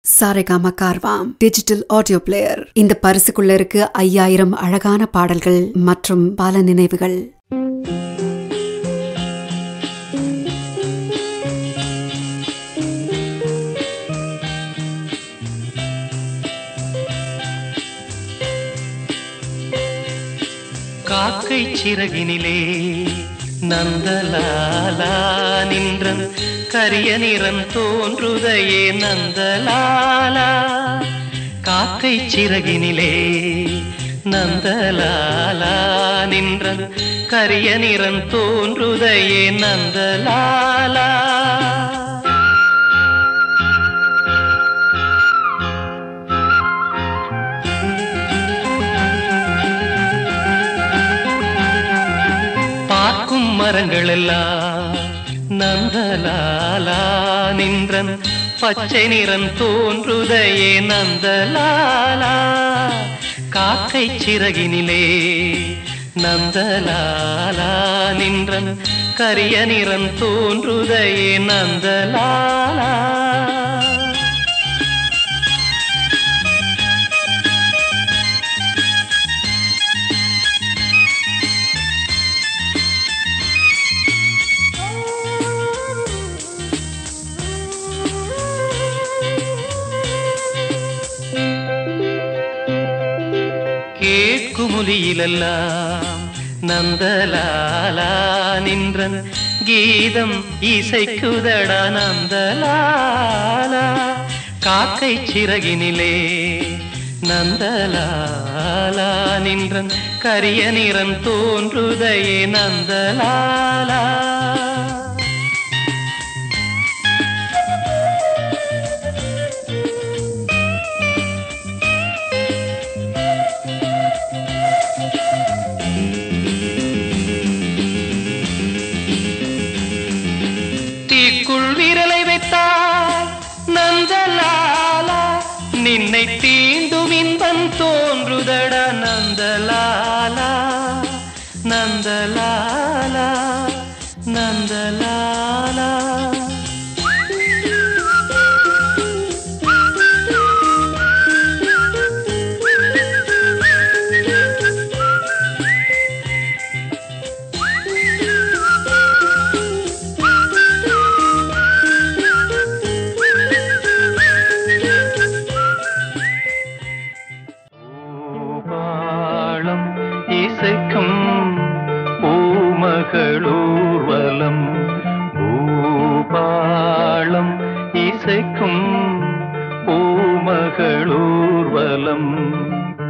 Saregama Carvaan digital audio player இந்த பரிசுக்குள்ள இருக்கு ஐயாயிரம் அழகான பாடல்கள் மற்றும் பல நினைவுகள் காக்கை சிறகினிலே நந்தலாலா நின்றன் கரிய நிறம் தோன்றுதையே நந்தலாலா காக்கை சிறகினிலே நந்தலாலா நின்றன் கரிய நிறம் தோன்றுதையே நந்தலாலா பார்க்கும் மரங்கள் எல்லாம் நந்தலாலா நின்றன் பச்சை நிறம் தோன்றுதையே நந்தலாலா காக்கை சிறகினிலே நந்தலாலா நின்றன் கரிய நிறம் தோன்றுதையே நந்தலாலா கேட்குமுலியிலெல்லாம் நந்தலாலா நின்றன் கீதம் இசைக்குதடா நந்தலாலா காக்கை சிறகினிலே நந்தலாலா நின்றன் கரிய நிறம் தோன்றுதையே நந்தலாலா தீக்குள் விரலை வைத்தால் நந்தலாலா நின்னை தீண்டும் இன்பம் தோன்றுதடா நந்தலாலா நந்தலாலா நந்தலாலா பூபாளம் இசைக்கும் பூமகளூர்வலம் பூபாளம் இசைக்கும் பூமகளூர்வலம்